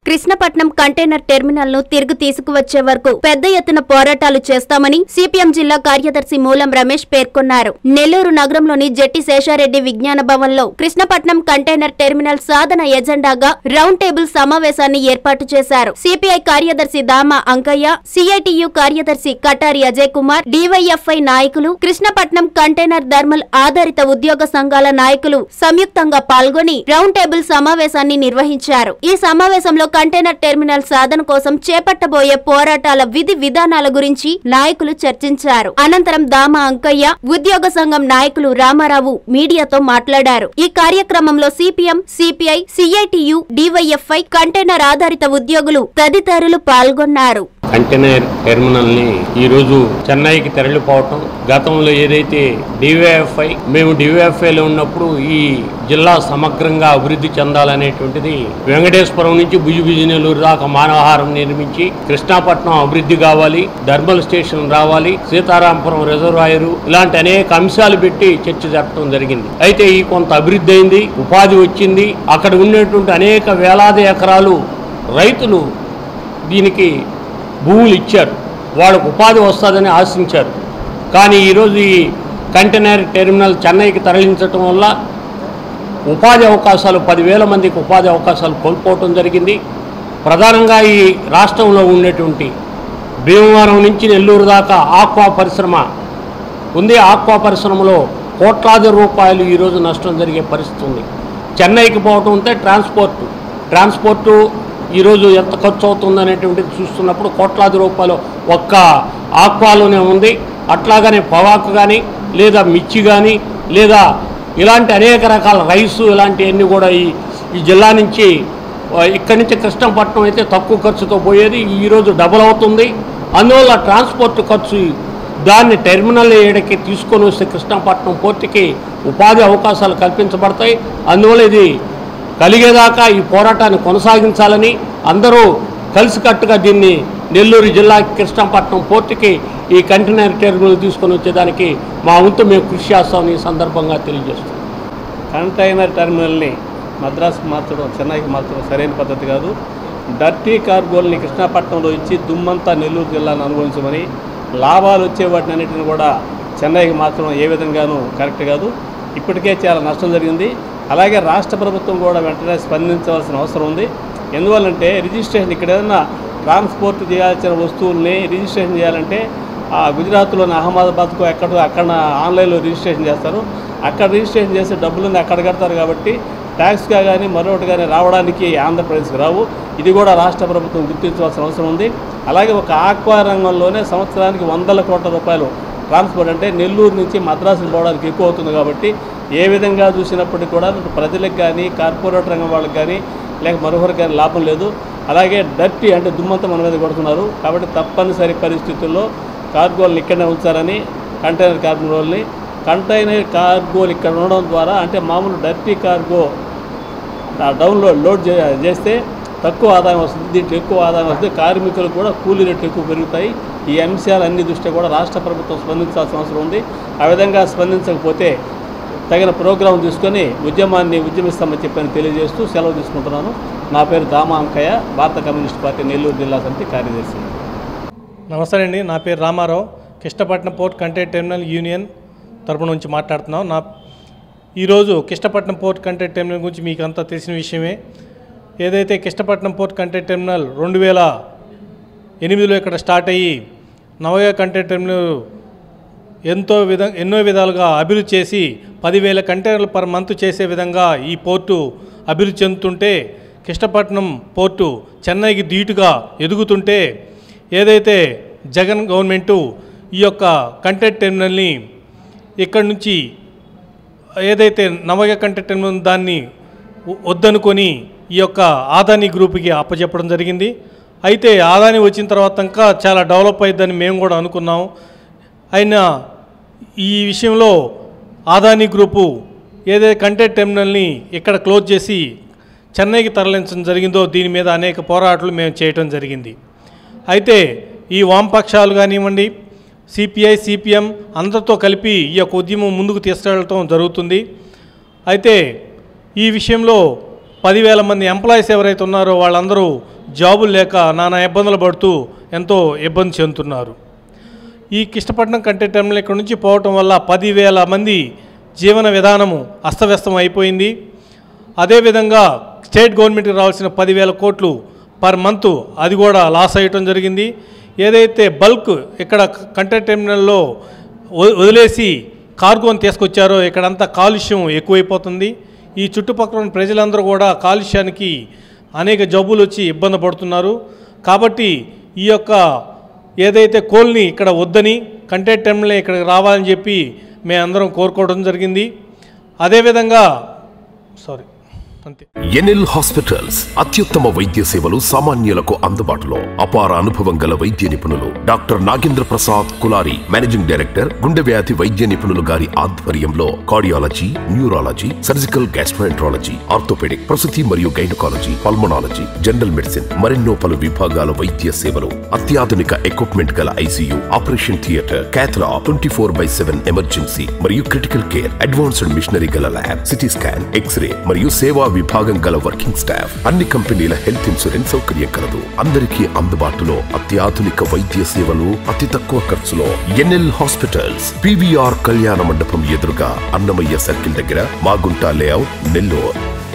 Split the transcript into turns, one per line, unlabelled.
Krishnapatnam container terminal ను తిరిగి తీసుకువచ్చే వరకు పెద్ద ఎత్తున పోరాటాలు చేస్తామని సిపిఎం జిల్లా కార్యదర్శి మూలం రమేష్ పేర్కొన్నారు నెల్లూరు నగరంలోని జట్టి శేషారెడ్డి విజ్ఞాన భవన్ లో కృష్ణపట్నం కంటైనర్ టెర్మినల్ సాధన ఎజెండాగా రౌండ్ టేబుల్ సమావేశాన్ని ఏర్పాటు చేశారు సిపిఐ కార్యదర్శి దామ అంకయ్య సిఐటియు కార్యదర్శి కటారి అజయ్ కుమార్ డివైఎఫ్ఐ నాయకులు కృష్ణపట్నం కంటైనర్ థర్మల్ ఆధారిత ఉద్యోగ సంఘాల నాయకులు సంయుక్తంగా పాల్గొని రౌండ్ టేబుల్ సమావేశాన్ని నిర్వహించారు ఈ సమావేశంలో కంటైనర్ టెర్మినల్ సాధన కోసం చేపట్టబోయే పోరాటాల విధి విధానాల గురించి నాయకులు చర్చించారు అనంతరం దామ అంకయ్య ఉద్యోగ సంఘం నాయకులు రామారావు మీడియాతో మాట్లాడారు ఈ కార్యక్రమంలో CPM CPI CITU DYFI container ఆధారిత ఉద్యోగులు తదితరులు పాల్గొన్నారు
కంటైనర్ టెర్మినల్ ని ఈ రోజు చెన్నైకి తరలిపోవటం గతంలో ఏదైతే డివైఎఫ్ఐ మేము DYFI లో ఉన్నప్పుడు ఈ జిల్లా సమగ్రంగా అభివృద్ధి చెందాలనేటువంటిది వెంకటేశ్వరం నుంచి భుజభుజి నెల్లూరు దాకా మానవహారం నిర్మించి కృష్ణాపట్నం అభివృద్ధి కావాలి ధర్మల్ స్టేషన్ రావాలి సీతారాంపురం రిజర్వాయరు ఇలాంటి అనేక అంశాలు పెట్టి చర్చ జరపడం జరిగింది అయితే ఈ కొంత అభివృద్ధి అయింది ఉపాధి వచ్చింది అక్కడ ఉండేటువంటి అనేక వేలాది ఎకరాలు రైతులు దీనికి భూములు ఇచ్చారు వాళ్ళకు ఉపాధి వస్తుందని ఆశించారు కానీ ఈరోజు ఈ కంటైనర్ టెర్మినల్ చెన్నైకి తరలించడం వల్ల ఉపాధి అవకాశాలు పదివేల మందికి ఉపాధి అవకాశాలు కోల్పోవటం జరిగింది ప్రధానంగా ఈ రాష్ట్రంలో ఉండేటువంటి భీమవరం నుంచి నెల్లూరు దాకా ఆక్వా పరిశ్రమ ఉంది ఆక్వా పరిశ్రమలో కోట్లాది రూపాయలు ఈరోజు నష్టం జరిగే పరిస్థితి ఉంది చెన్నైకి పోవటం ఉంటే ట్రాన్స్పోర్ట్ ట్రాన్స్పోర్టు ఈరోజు ఎంత ఖర్చు అవుతుంది అనేటువంటిది చూస్తున్నప్పుడు కోట్లాది రూపాయలు ఒక్క ఆక్వాలోనే ఉంది అట్లాగనే పొగాకు కానీ లేదా మిర్చి కానీ లేదా ఇలాంటి అనేక రకాల రైసు ఇలాంటివన్నీ కూడా ఈ ఈ జిల్లా నుంచి ఆ, ఇక్కడి నుంచి కృష్ణపట్నం అయితే తక్కువ ఖర్చుతో పోయేది ఈరోజు డబుల్ అవుతుంది అందువల్ల ట్రాన్స్పోర్ట్ ఖర్చు దాన్ని టెర్మినల్ ఏడకి తీసుకొని వస్తే కృష్ణపట్నం పోర్టుకి ఉపాధి అవకాశాలు కల్పించబడతాయి అందువల్ల ఇది కలిగేదాకా ఈ పోరాటాన్ని కొనసాగించాలని అందరూ కలిసికట్టుగా దీన్ని నెల్లూరు జిల్లా కృష్ణపట్నం పోర్టుకి ఈ కంటైనర్ టెర్మినల్ తీసుకొని వచ్చేదానికి మా వంతు మేము కృషి చేస్తామని ఈ సందర్భంగా తెలియజేస్తున్నాం
కంటైనర్ టెర్మినల్ని మద్రాసుకు మార్చడం చెన్నైకి మార్చడం సరైన పద్ధతి కాదు డర్టీ కార్గోల్ని కృష్ణపట్నంలో ఇచ్చి దుమ్మంతా నెల్లూరు జిల్లాను అనుభవించమని లాభాలు వచ్చే వాటిని అన్నిటిని కూడా చెన్నైకి మార్చడం ఏ విధంగానూ కరెక్ట్ కాదు ఇప్పటికే చాలా నష్టం జరిగింది అలాగే రాష్ట్ర ప్రభుత్వం కూడా వెంటనే స్పందించవలసిన అవసరం ఉంది ఎందువల్లంటే రిజిస్ట్రేషన్ ఇక్కడ ఏదైనా ట్రాన్స్పోర్ట్ చేయాల్సిన వస్తువుల్ని రిజిస్ట్రేషన్ చేయాలంటే ఆ గుజరాత్లోని అహ్మదాబాద్కు ఎక్కడో అక్కడ ఆన్లైన్లో రిజిస్ట్రేషన్ చేస్తారు అక్కడ రిజిస్ట్రేషన్ చేసే డబ్బులన్నీ అక్కడ కడతారు కాబట్టి ట్యాక్స్గా కానీ మరొకటి కానీ రావడానికి ఆంధ్రప్రదేశ్కి రావు ఇది కూడా రాష్ట్ర ప్రభుత్వం గుర్తించవలసిన అవసరం ఉంది అలాగే ఒక ఆక్వా రంగంలోనే సంవత్సరానికి వందల కోట్ల రూపాయలు ట్రాన్స్పోర్ట్ అంటే నెల్లూరు నుంచి మద్రాసుకు పోవడానికి ఎక్కువ అవుతుంది కాబట్టి ఏ విధంగా చూసినప్పటికీ కూడా ప్రజలకు కానీ కార్పొరేట్ రంగం వాళ్ళకి కానీ లేక మరొకరికి కానీ లాభం లేదు అలాగే డర్టీ అంటే దుమ్మంతా మన మీద కొడుతున్నారు కాబట్టి తప్పనిసరి పరిస్థితుల్లో కార్గోల్ని ఇక్కడనే ఉంచారని కంటైనర్ కార్గోల్ని కంటైనర్ కార్గోలు ఇక్కడ ఉండడం ద్వారా అంటే మామూలు డర్టీ కార్గో ఆ డౌన్లోడ్ లోడ్ చే చేస్తే తక్కువ ఆదాయం వస్తుంది దీంట్లో ఎక్కువ ఆదాయం వస్తుంది కార్మికులకు కూడా కూలీ రేట్లు ఎక్కువ పెరుగుతాయి ఈ అంశాలన్నీ దృష్ట్యా కూడా రాష్ట్ర ప్రభుత్వం స్పందించాల్సిన అవసరం ఉంది ఆ విధంగా స్పందించకపోతే తగిన ప్రోగ్రాం తీసుకొని ఉద్యమాన్ని ఉద్యమిస్తామని చెప్పని తెలియజేస్తూ సెలవు తీసుకుంటున్నాను నా పేరు దామా అంకయ్య భారత కమ్యూనిస్ట్ పార్టీ నెల్లూరు జిల్లా సమితి కార్యదర్శి
నమస్తే అండి నా పేరు Ramarao Krishnapatnam port container terminal union తరపు నుంచి మాట్లాడుతున్నాం నా ఈరోజు కృష్ణపట్నం పోర్ట్ కంటైనర్ టెర్మినల్ గురించి మీకు అంతా తెలిసిన విషయమే ఏదైతే కృష్ణపట్నం పోర్ట్ కంటైనర్ టెర్మినల్ రెండు వేల ఎనిమిదిలో ఇక్కడ స్టార్ట్ అయ్యి నవయ కంటైనర్ టెర్మినల్ ఎంతో విధ ఎన్నో విధాలుగా అభివృద్ధి చేసి పదివేల కంటైనర్లు పర్ మంత్ చేసే విధంగా ఈ పోర్టు అభివృద్ధి చెందుతుంటే కృష్ణపట్నం పోర్టు చెన్నైకి ధీటుగా ఎదుగుతుంటే ఏదైతే జగన్ గవర్నమెంటు ఈ యొక్క కంటైనర్ టెర్మినల్ని ఇక్కడి నుంచి ఏదైతే నవయ కంటైనర్ టెర్మినల్ దాన్ని వ- వద్దనుకొని ఈ యొక్క ఆదాని గ్రూప్కి అప్పచెప్పడం జరిగింది అయితే ఆదాని వచ్చిన తర్వాత ఇంకా చాలా డెవలప్ అయ్యిద్దని మేము కూడా అనుకున్నాం అయినా ఈ విషయంలో ఆదాని గ్రూపు ఏదైతే కంటైనర్ టెర్మినల్ని ఇక్కడ క్లోజ్ చేసి చెన్నైకి తరలించడం జరిగిందో దీని మీద అనేక పోరాటాలు మేము చేయటం జరిగింది అయితే ఈ వామపక్షాలు కానివ్వండి సిపిఐ సిపిఎం అందరితో కలిపి ఈ యొక్క ఉద్యమం ముందుకు తీసుకెళ్ళటం జరుగుతుంది అయితే ఈ విషయంలో పదివేల మంది ఎంప్లాయీస్ ఎవరైతే ఉన్నారో వాళ్ళందరూ జాబులు లేక నానా ఇబ్బందులు పడుతూ ఎంతో ఇబ్బంది చెందుతున్నారు ఈ కిష్టపట్నం కంటే టెర్మినల్ ఇక్కడ నుంచి పోవటం వల్ల పదివేల మంది జీవన విధానము అస్తవ్యస్తం అయిపోయింది అదేవిధంగా స్టేట్ గవర్నమెంట్కి రావాల్సిన పదివేల కోట్లు పర్ మంత్ అది కూడా లాస్ అయ్యటం జరిగింది ఏదైతే బల్క్ ఇక్కడ కంటైనర్ టెర్మినల్లో వ- వదిలేసి కార్గోని తీసుకొచ్చారో ఇక్కడంతా కాలుష్యం ఎక్కువైపోతుంది ఈ చుట్టుపక్కల ఉన్న ప్రజలందరూ కూడా కాలుష్యానికి అనేక జబ్బులు వచ్చి ఇబ్బంది పడుతున్నారు కాబట్టి ఈ యొక్క ఏదైతే కోల్ని ఇక్కడ వద్దని కంటైనర్ టెర్మినల్ ఇక్కడికి రావాలని చెప్పి మేమందరం కోరుకోవడం జరిగింది అదేవిధంగా సారీ అంతే
ఎన్ఎల్ హాస్పిటల్స్ అత్యుత్తమ వైద్య సేవలు సామాన్యులకు అందుబాటులో అపార అనుభవం గల వైద్య నిపుణులు doctor Nagendra Prasad Kulari managing director గుండె వ్యాధి వైద్య నిపుణులు గారి ఆధ్వర్యంలో cardiology neurology surgical gastroenterology orthopedic ప్రసూతి మరియు గైనకాలజీ పల్మనాలజీ జనరల్ మెడిసిన్ మరెన్నో పలు విభాగాల వైద్య సేవలు అత్యాధునిక ఎక్విప్మెంట్ గల ICU operation theatre cath lab twenty four by seven emergency మరియు క్రిటికల్ కేర్ అడ్వాన్స్డ్ మిషనరీ గల ల్యాబ్ సిటీ స్కాన్ ఎక్స్రే మరియు సేవా విభాగం గల వర్కింగ్ స్టాఫ్ అన్ని కంపెనీల హెల్త్ ఇన్సూరెన్స్ సౌకర్యం కలదు అందరికీ అందుబాటులో అత్యాధునిక వైద్య సేవలు అతి తక్కువ ఖర్చులో ఎన్ఎల్ హాస్పిటల్స్ పివిఆర్ కళ్యాణ మండపం ఎదురుగా అన్నమయ్య సర్కిల్ దగ్గర మాగుంట లేఅవుట్ నెల్లూరు